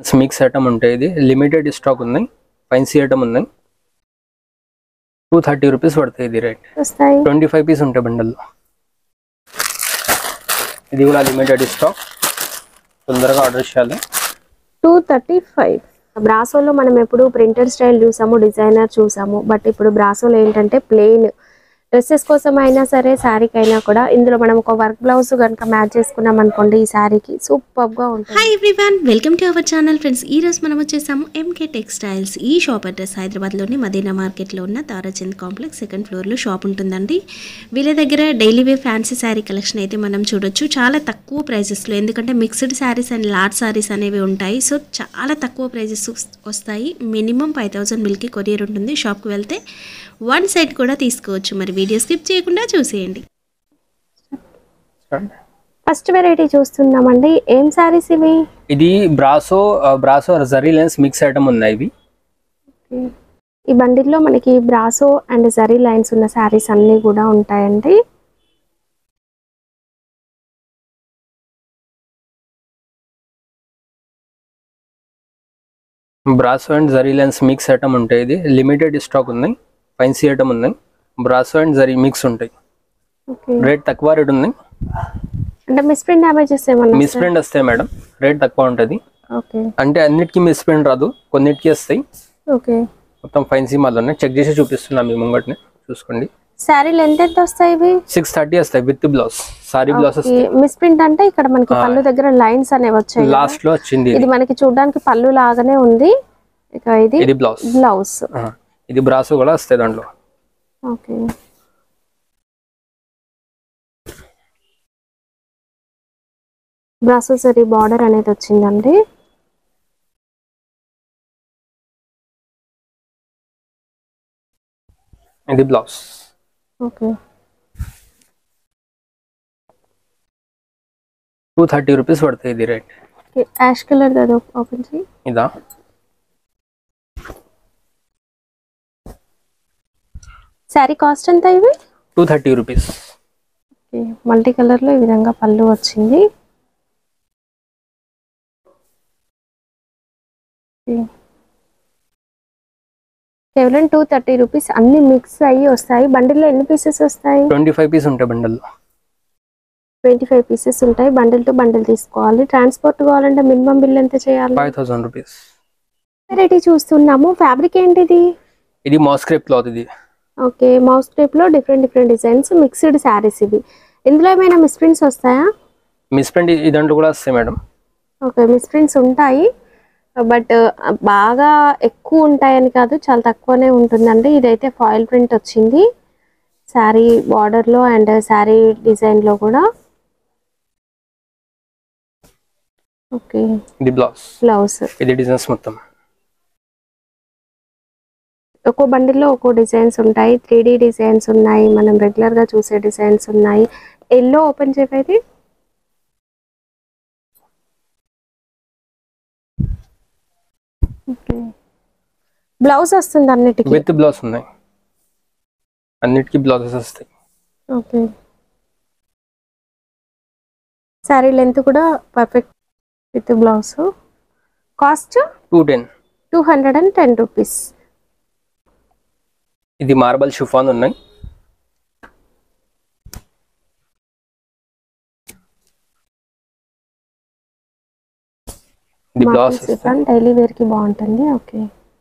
Mix item ఉంటాయి ఇది limited stock ఉన్నాయి ఫైన్సీ ఐటమ్ ఉన్నాయి టూ థర్టీ రూపీస్ పడుతుంది ఇది రేట్ వస్తాయి ట్వంటీ ఫైవ్ పీస్ ఉంటాయి బండల్లో ఇది కూడా లిమిటెడ్ స్టాక్ తొందరగా ఆర్డర్ చేయాలి టూ థర్టీ ఫైవ్ బ్రాసోలో మనం ఎప్పుడు ప్రింటెడ్ స్టైల్ చూసాము డిజైనర్ చూసాము బట్ ఇప్పుడు బ్రాసోలో ఏంటంటే ప్లెయిన్ డ్రెస్సెస్ కోసం అయినా సరే శారీకి అయినా కూడా ఇందులో మనం ఒక వర్క్ బ్లౌజ్ కనుక మ్యాచ్ చేసుకున్నాం అనుకోండి ఈ శారీకి సూపర్ గా ఉంటుంది hi everyone welcome to our channel friends ఈ రోజు మనం వచ్చేసాము ఎంకే టెక్స్టైల్స్ ఈ షాప్ అడ్రస్ హైదరాబాద్లోని మదీనా మార్కెట్లో ఉన్న తారాచంద్ కాంప్లెక్స్ సెకండ్ ఫ్లోర్లో షాప్ ఉంటుందండి వీళ్ళ దగ్గర daily wear fancy sari collection అయితే మనం చూడొచ్చు చాలా తక్కువ ప్రైజెస్లో ఎందుకంటే mixed saris and large saris అనేవి ఉంటాయి సో చాలా తక్కువ ప్రైజెస్ వస్తాయి మినిమం ఫైవ్ థౌసండ్ మిల్కి కొరియర్ ఉంటుంది షాప్కి వెళ్తే వన్ సెట్ కూడా తీసుకోవచ్చు మరి వీడియో స్కిప్ చేయకుండా చూసేయండి ఫస్ట్ వెరైటీ చూస్తున్నామండి ఏం శారీస్ ఇవి ఇది brasso brasso zari lines mix item ఉన్నాయి ఇవి ఈ బండిల్లో మనకి బ్రాసో అండ్ జరీ లైన్స్ ఉన్న శారీస్ అన్నీ కూడా ఉంటాయండి brasso and zari lines mix item ఉంటాయి ఇది లిమిటెడ్ స్టాక్ ఉన్నాయి ఫైన్సీ ఐటమ్ ఉన్నాయి బ్రాసో అండ్ జరీ మిక్స్ ఉంటాయి ఓకే రేట్ తక్కువ రేట్ ఉంది అంటే మిస్ప్రింట్ డ్యామేజెస్ ఏమన్నా మిస్ ప్రింట్ వస్తాయి మేడం రేట్ తక్కువ ఉంటుంది ఓకే అంటే అన్నిటికీ మిస్ ప్రింట్ రాదు కొన్నిటికి వస్తాయి ఓకే మొత్తం ఫైన్సీ మాల్ ఉన్నాయి చెక్ చేసి చూపిస్తున్నాం మీ ముంగట్ని చూసుకోండి శారీలు ఎంత ఎంత వస్తాయి ఇవి సిక్స్ థర్టీ వస్తాయి విత్ బ్లౌజ్ సారీ బ్లౌజ్ వస్తాయి మిస్ ప్రింట్ అంటే ఇక్కడ మనకి పళ్ళు దగ్గర లైన్స్ అనేవి వచ్చాయి కదా. లాస్ట్ లో వచ్చింది ఇది ఇది. మనకి చూడడానికి పళ్ళు లాగానే ఉంది ఇక ఇది ఇది బ్లౌజ్ బ్లౌజ్ ఇది బ్రాసో కూడా వస్తాయి దాంట్లో ఓకే బ్రాసెసరీ బార్డర్ అనేది వచ్చిందండి ఇది blouse okay two thirty rupees పడుతుంది ఇది రేట్ యాష్ కలర్ అది ఓపెన్ చేయి ఇదా శారీ కాస్ట్ ఎంత ఇవి two thirty rupees multi colour లో ఈ విధంగా పళ్ళు వచ్చింది Okay. కేవలం టూ థర్టీ రూపీస్ అన్ని మిక్స్ అయ్యి వస్తాయి బండిల్లో ఎన్ని పీసెస్ వస్తాయి ట్వంటీ ఫైవ్ పీస్ ఉంటాయి బండల్లో ట్వంటీ ఫైవ్ పీసెస్ ఉంటాయి బండిల్ టు బండిల్ తీసుకోవాలి ట్రాన్స్పోర్ట్ కావాలంటే మినిమం బిల్ ఎంత చేయాలి ఫైవ్ థౌసండ్ రూపీస్ వెరైటీ చూస్తున్నాము ఫ్యాబ్రిక్ ఏంటిది ఇది మాస్క్రేప్ క్లాత్ ఇది ఓకే మౌస్ టైప్ లో different different designs mixed saris ఇవి ఇందులో ఏమైనా మిస్ప్రింట్స్ వస్తాయా మిస్ ప్రింట్ ఈ దాంట్లో కూడా వస్తాయి మేడం ఓకే మిస్ప్రింట్స్ ఉంటాయి బట్ బాగా ఎక్కువ ఉంటాయని కాదు చాలా తక్కువనే ఉంటుందండి ఇదైతే ఫాయిల్ ప్రింట్ వచ్చింది శారీ బార్డర్లో అండ్ శారీ డిజైన్లో కూడా ఓకే ఇది బ్లౌజ్ బ్లౌజ్ ఇది డిజైన్స్ మొత్తం ఒక్కో బండిల్లో ఒక్కో డిజైన్స్ ఉంటాయి త్రీ డి డిజైన్స్ ఉన్నాయి మనం రెగ్యులర్గా చూసే డిజైన్స్ ఉన్నాయి ఎల్లో ఓపెన్ చేయలేదు ఓకే బ్లౌజ్ వస్తుంది అన్నిటికీ విత్ బ్లౌజ్ ఉన్నాయి అన్నిటికీ బ్లౌజెస్ వస్తాయి ఓకే శారీ లెంత్ కూడా perfect with blouse cost two ten two hundred and ten rupees ఇది మార్బల్ షిఫాన్ ఉన్నాయి ఇది బ్లౌజ్ వస్తాయి డైలీ వేర్ కి బాగుంటుంది ఓకే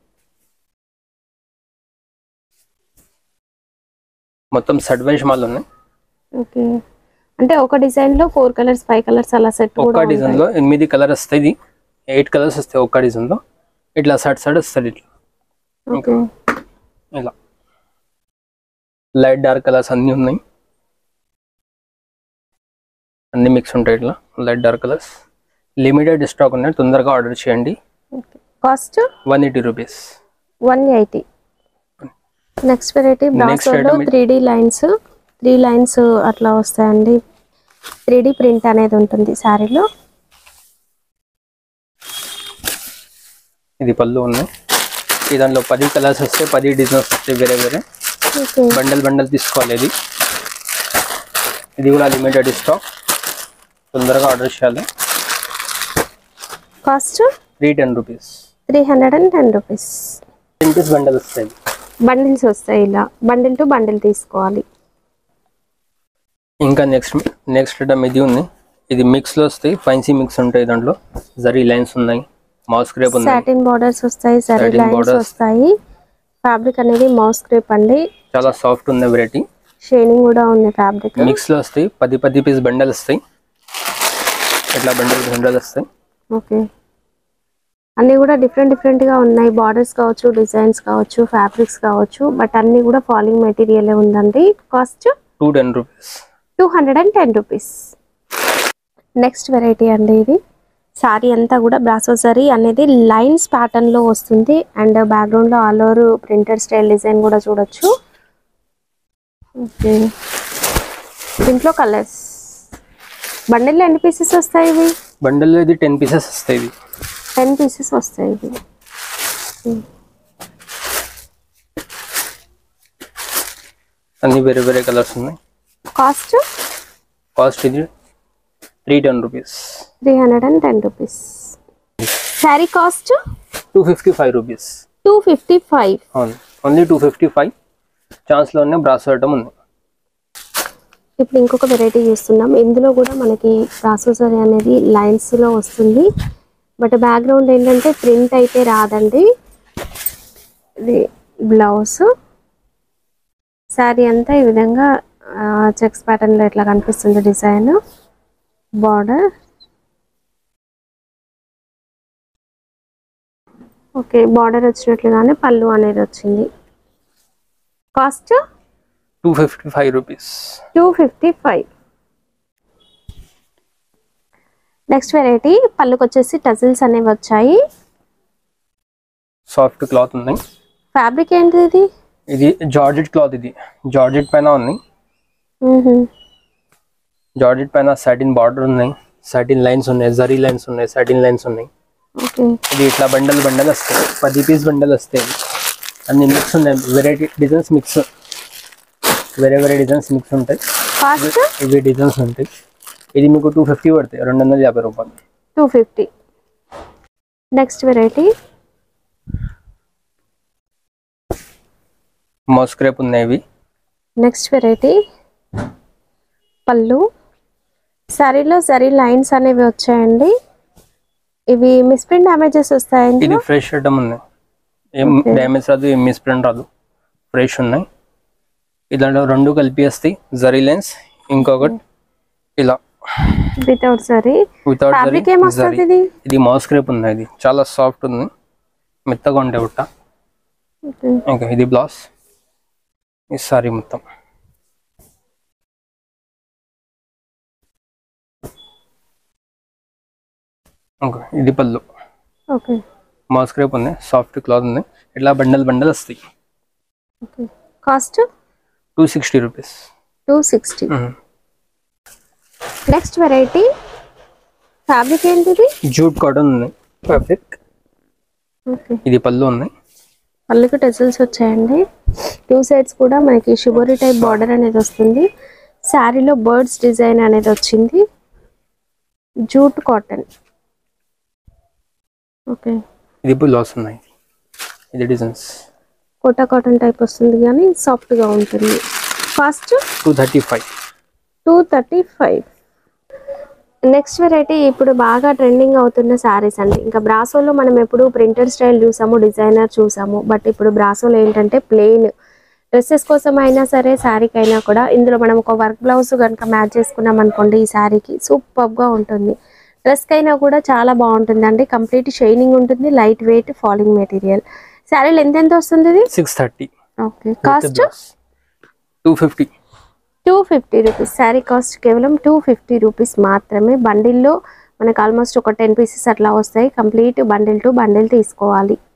మొత్తం సెట్ వైజ్ మాల్ ఉన్నాయి ఓకే అంటే ఒక డిజైన్ లో ఫోర్ కలర్స్ ఫైవ్ కలర్స్ అలా సెట్ ఒక్క కూడా డిజైన్ లో ఎనిమిది కలర్ వస్తాయి ఇది ఎయిట్ కలర్స్ వస్తాయి ఒక్క డిజైన్ లో ఇట్లా సైడ్ సైడ్ వస్తుంది ఇట్లా ఓకే ఇలా లైట్ డార్క్ కలర్స్ అన్నీ ఉన్నాయి అన్ని మిక్స్ ఉంటాయి ఇట్లా light dark colours limited stock ఉన్నాయి తొందరగా ఆర్డర్ చేయండి cost one eighty rupees one eighty next variety బ్రాసోలో item three D lines three lines అట్లా వస్తాయండి త్రీ డి ప్రింట్ అనేది ఉంటుంది శారీలో ఇది పళ్ళు ఉన్నాయి ఈ దాంట్లో పది కలర్స్ వస్తాయి పది డిజైన్స్ వస్తాయి వేరే వేరే ఓకే బండల్ బండల్ తీసుకోవాలి ఇది ఇది కూడా లిమిటెడ్ స్టాక్ తొందరగా ఆర్డర్ చేయాలి cost three ten rupees three hundred and ten rupees ten piece bundle వస్తాయి బండిల్స్ వస్తాయి ఇలా బండిల్ టు బండిల్ తీసుకోవాలి ఇంకా నెక్స్ట్ నెక్స్ట్ ఐటమ్ ఇది ఉంది ఇది మిక్స్ లో వస్తాయి ఫైన్సీ మిక్స్ ఉంటాయి దాంట్లో జరీ లైన్స్ ఉన్నాయి మౌస్ క్రేప్ ఉంది సాటిన్ బార్డర్స్ వస్తాయి సరే Satin లైన్స్ borders. వస్తాయి ఫ్యాబ్రిక్ అనేది మౌస్ క్రేప్ అండి చాలా సాఫ్ట్ ఉంది వెరైటీ షేడింగ్ కూడా ఉంది ఫ్యాబ్రిక్ మిక్స్ లో వస్తాయి పది పది పీస్ బండల్ వస్తాయి ఇట్లా బండల్ బండల్ వస్తాయి ఓకే అన్నీ కూడా డిఫరెంట్ డిఫరెంట్ గా ఉన్నాయి బార్డర్స్ కావచ్చు డిజైన్స్ కావచ్చు ఫ్యాబ్రిక్స్ కావచ్చు బట్ అన్నీ కూడా ఫాలింగ్ మెటీరియల్ ఉందండి cost two ten rupees two hundred and ten rupees next variety అండి ఇది సారీ అంతా కూడా బ్రాసో సారీ అనేది లైన్స్ ప్యాటర్న్ లో వస్తుంది అండ్ బ్యాక్గ్రౌండ్ లో all over printed style design కూడా చూడొచ్చు ఓకే దీంట్లో కలర్స్ బండిల్లో ఎన్ని పీసెస్ వస్తాయి ఇవి బండల్లో ఇది టెన్ పీసెస్ వస్తాయి ఇది టెన్ పీసెస్ వస్తాయి ఇవి అన్ని వేరే వేరే కలర్స్ ఉన్నాయి కాస్ట్ కాస్ట్ ఇది three ten rupees three hundred and ten rupees sari cost two fifty five rupees two fifty five అవును ఓన్లీ టూ ఫిఫ్టీ ఫైవ్ ఛాన్స్లోనే బ్రాస్ ఐటమ్ ఉంది ఇప్పుడు ఇంకొక వెరైటీ చూస్తున్నాం ఇందులో కూడా మనకి ప్రాసెసర్ అనేది లైన్స్ లో వస్తుంది బట్ బ్యాక్గ్రౌండ్ ఏంటంటే ప్రింట్ అయితే రాదండి ఇది బ్లౌజ్ శారీ అంతా ఈ విధంగా చెక్స్ ప్యాటర్న్ లో ఇట్లా కనిపిస్తుంది డిజైన్ బార్డర్ ఓకే బార్డర్ వచ్చినట్లుగానే పళ్ళు అనేది వచ్చింది cost two fifty five rupees two fifty five next variety పళ్ళుకి వచ్చేసి టజిల్స్ అనేవి వచ్చాయి సాఫ్ట్ క్లాత్ ఉంది ఫ్యాబ్రిక్ ఏంటిది ఇది ఇది జార్జెట్ క్లాత్ ఇది జార్జెట్ పైన ఉంది మ్మ్హమ్. జార్జెట్ పైన సాటిన్ బార్డర్ ఉన్నాయి సాటిన్ లైన్స్ ఉన్నాయి జరీ లైన్స్ ఉన్నాయి సాటిన్ లైన్స్ ఉన్నాయి ఓకే ఇది ఇట్లా బండల్ బండల్ వస్తాయి పది పీస్ బండల్ వస్తాయి అన్ని మిక్స్ ఉన్నాయి వెరైటీ డిజైన్స్ మిక్స్ వేరే వేరే డిజైన్స్ మిక్స్ ఉంటాయి కాస్ట్ ఇవి డిజైన్స్ ఉంటాయి ఇది మీకు టూ ఫిఫ్టీ పడతాయి రెండు వందల యాభై రూపాయలు two fifty next variety moss crepe ఉన్నాయి ఇవి నెక్స్ట్ వెరైటీ పళ్ళు శారీలో సరీ లైన్స్ అనేవి వచ్చాయండి ఇవి మిస్ప్రింట్ డ్యామేజెస్ వస్తాయండి ఇది ఫ్రెష్ ఐటమ్ ఉన్నాయి ఏం Okay. డ్యామేజ్ రాదు ఏం మిస్ప్రింట్ రాదు ఫ్రెష్ ఉన్నాయి ఇలాంటి రెండు కలిపి వస్తాయి జరీ లైన్స్ ఇంకొకటి ఇలా వితౌట్ సరీ వితౌట్ ఫ్యాబ్రిక్ ఏమొస్తుంది ఇది ఇది మౌస్ క్రేప్ ఉంది ఇది చాలా సాఫ్ట్ ఉంది మెత్తగా ఉంటాయి బుట్ట ఓకే ఇంకా ఇది బ్లౌజ్ ఈ సారీ మొత్తం ఇంకా ఇది పళ్ళు ఓకే మౌస్ క్రేప్ ఉంది సాఫ్ట్ క్లాత్ ఉంది ఇట్లా బండల్ బండల్ వస్తాయి okay cost two sixty rupees two sixty next variety fabric ఏంటిది జూట్ కాటన్ ఉంది ఫ్యాబ్రిక్ ఓకే ఇది పళ్ళు ఉంది పళ్ళుకి టెసిల్స్ వచ్చాయండి టూ సైడ్స్ కూడా మనకి షుగరీ టైప్ బార్డర్ అనేది వస్తుంది శారీలో బర్డ్స్ డిజైన్ అనేది వచ్చింది జూట్ కాటన్ ఓకే ఇది బ్లౌజ్ ఉన్నాయి ఇది డిజైన్స్ కోటా కాటన్ టైప్ వస్తుంది కానీ సాఫ్ట్గా ఉంటుంది cost two thirty five two thirty five next variety ఇప్పుడు బాగా ట్రెండింగ్ అవుతున్న శారీస్ అండి ఇంకా బ్రాసోలో మనం ఎప్పుడు ప్రింటెడ్ స్టైల్ చూసాము డిజైనర్ చూసాము బట్ ఇప్పుడు బ్రాసోలో ఏంటంటే ప్లెయిన్ డ్రెస్సెస్ కోసం అయినా సరే శారీకి అయినా కూడా ఇందులో మనం ఒక వర్క్ బ్లౌజ్ కనుక మ్యాచ్ చేసుకున్నాం అనుకోండి ఈ శారీకి సూపర్గా ఉంటుంది డ్రెస్కి అయినా కూడా చాలా బాగుంటుందండి కంప్లీట్ షైనింగ్ ఉంటుంది లైట్ వెయిట్ ఫాలింగ్ మెటీరియల్ శారీలు ఎంతెంత వస్తుంది ఇది six thirty okay cost two fifty two fifty rupees sari cost కేవలం టూ ఫిఫ్టీ రూపీస్ మాత్రమే బండిల్లో మనకు ఆల్మోస్ట్ ఒక టెన్ పీసెస్ అట్లా వస్తాయి కంప్లీట్ బండిల్ టు బండిల్ తీసుకోవాలి